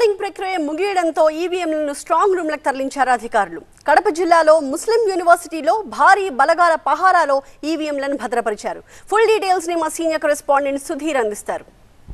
polling ప్రక్రియ ముగియడంతో ఈవీఎంలను strong రూమ్లకు తరలించారు అధికారులు కడప జిల్లాలో ముస్లిం యూనివర్సిటీలో భారీ బలగాల పహారాలో ఈవీఎంలను భద్రపరిచారు ఫుల్ డీటెయిల్స్ ని మా సీనియర్ కరెస్పాండెంట్ సుధీర్ అందిస్తారు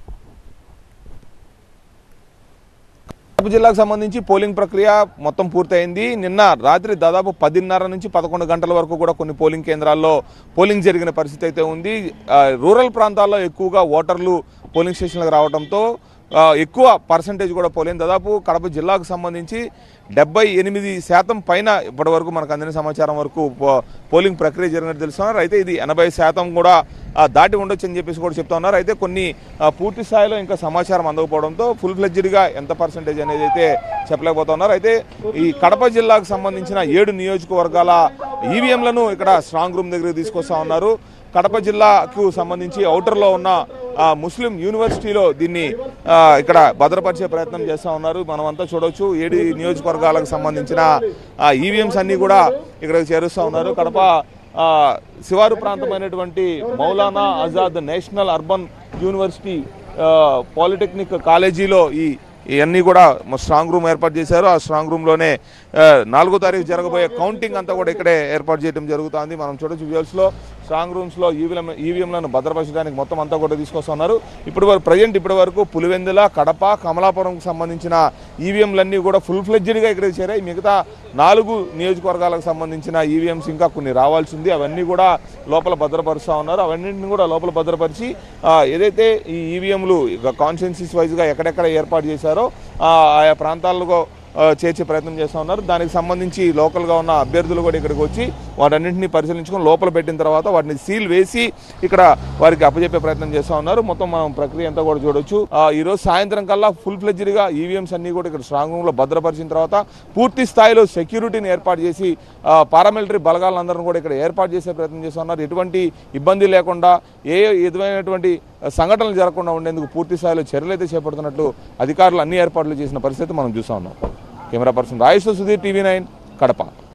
కడప జిల్లాకు సంబంధించి పోలింగ్ ప్రక్రియ మొత్తం పూర్తయింది నిన్న రాత్రి దాదాపు పదిన్నర నుంచి పదకొండు గంటల వరకు కూడా కొన్ని పోలింగ్ కేంద్రాల్లో పోలింగ్ జరిగిన పరిస్థితి అయితే ఉంది ఆ, రూరల్ ప్రాంతాల్లో ఎక్కువగా ఓటర్లు పోలింగ్ స్టేషన్లకు రావడంతో ఆ, ఎక్కువ పర్సంటేజ్ కూడా పోలింగ్ దాదాపు కడప జిల్లాకు సంబంధించి డెబ్బై ఎనిమిది శాతం పైన ఇప్పటి వరకు మనకు అందిన సమాచారం వరకు పో- పోలింగ్ ప్రక్రియ జరిగినట్టు తెలుస్తున్నారు అయితే ఇది ఎనభై శాతం కూడా ఆ, దాటి ఉండొచ్చు అని చెప్పేసి కూడా చెప్తా ఉన్నారు అయితే కొన్ని ఆ, పూర్తి స్థాయిలో ఇంకా సమాచారం అందకపోవడంతో ఫుల్ ఫ్లెడ్జ్డ్గా ఎంత పర్సంటేజ్ అనేది అయితే చెప్పలేకపోతున్నారు అయితే ఈ కడప జిల్లాకు సంబంధించిన ఏడు నియోజకవర్గాల ఈవీఎంలను ఇక్కడ స్ట్రాంగ్ రూమ్ దగ్గర తీసుకొస్తా ఉన్నారు కడప జిల్లాకు సంబంధించి ఔటర్లో ఉన్న ఆ, ముస్లిం యూనివర్సిటీలో దీన్ని ఆ, ఇక్కడ భద్రపరిచే ప్రయత్నం చేస్తూ ఉన్నారు మనమంతా చూడొచ్చు ఏడు నియోజకవర్గాలకు సంబంధించిన ఈవీఎంస్ అన్నీ కూడా ఇక్కడ చేరుస్తూ ఉన్నారు కడప ఆ, శివారు ప్రాంతమైనటువంటి Maulana Azad national urban university ఆ, పాలిటెక్నిక్ కాలేజీలో ఈ ఇవన్నీ కూడా మ- స్ట్రాంగ్ రూమ్ ఏర్పాటు చేశారు ఆ స్ట్రాంగ్ రూమ్లోనే ఆ, నాలుగో తారీఖు జరగబోయే కౌంటింగ్ అంతా కూడా ఇక్కడే ఏర్పాటు చేయడం జరుగుతుంది మనం చూడొచ్చు విజువల్స్లో స్ట్రాంగ్ రూమ్స్లో ఈవీఎం ఈవీఎంలను భద్రపరచడానికి మొత్తం అంతా కూడా తీసుకొస్తున్నారు ఇప్పుడు వరకు ప్రజెంట్ ఇప్పటి వరకు పులివెందుల కడప కమలాపురంకు సంబంధించిన ఈవీఎంలన్నీ కూడా ఫుల్ ఫ్లెడ్జ్డ్గా ఇక్కడికి చేరాయి మిగతా నాలుగు నియోజకవర్గాలకు సంబంధించిన ఈవీఎంస్ ఇంకా కొన్ని రావాల్సింది అవన్నీ కూడా లోపల భద్రపరుస్తూ ఉన్నారు అవన్నింటిని కూడా లోపల భద్రపరిచి ఆ, ఏదైతే ఈ ఈవీఎంలు కాన్స్టిట్యున్సీస్ వైజ్గా ఎక్కడెక్కడ ఏర్పాటు చేశారో ఆ, ఆయా ప్రాంతాల్లో ఆ, చేర్చే ప్రయత్నం చేస్తూ ఉన్నారు దానికి సంబంధించి లోకల్గా ఉన్న అభ్యర్థులు కూడా ఇక్కడికి వచ్చి వాటన్నింటినీ పరిశీలించుకొని లోపల పెట్టిన తర్వాత వాటిని సీల్ వేసి ఇక్కడ వారికి అప్పచెప్పే ప్రయత్నం చేస్తూ ఉన్నారు మొత్తం మనం ప్రక్రియ అంతా కూడా చూడొచ్చు ఆ, ఈ రోజు సాయంత్రం కల్లా ఫుల్ ఫ్లెడ్జ్డ్గా ఈవీఎంస్ అన్ని కూడా ఇక్కడ స్ట్రాంగ్ రూమ్లో భద్రపరిచిన తర్వాత పూర్తి స్థాయిలో సెక్యూరిటీని ఏర్పాటు చేసి ఆ, పారామిలిటరీ బలగాలందరినీ కూడా ఇక్కడ ఏర్పాటు చేసే ప్రయత్నం చేస్తూ ఉన్నారు ఎటువంటి ఇబ్బంది లేకుండా ఏ విధమైనటువంటి సంఘటనలు జరగకుండా ఉండేందుకు పూర్తి స్థాయిలో చర్యలు అయితే చేపడుతున్నట్లు అధికారులు అన్ని ఏర్పాట్లు చేసిన పరిస్థితి మనం చూస్తా ఉన్నాం camera person Rayeshwar Sudheer TV nine Kadapa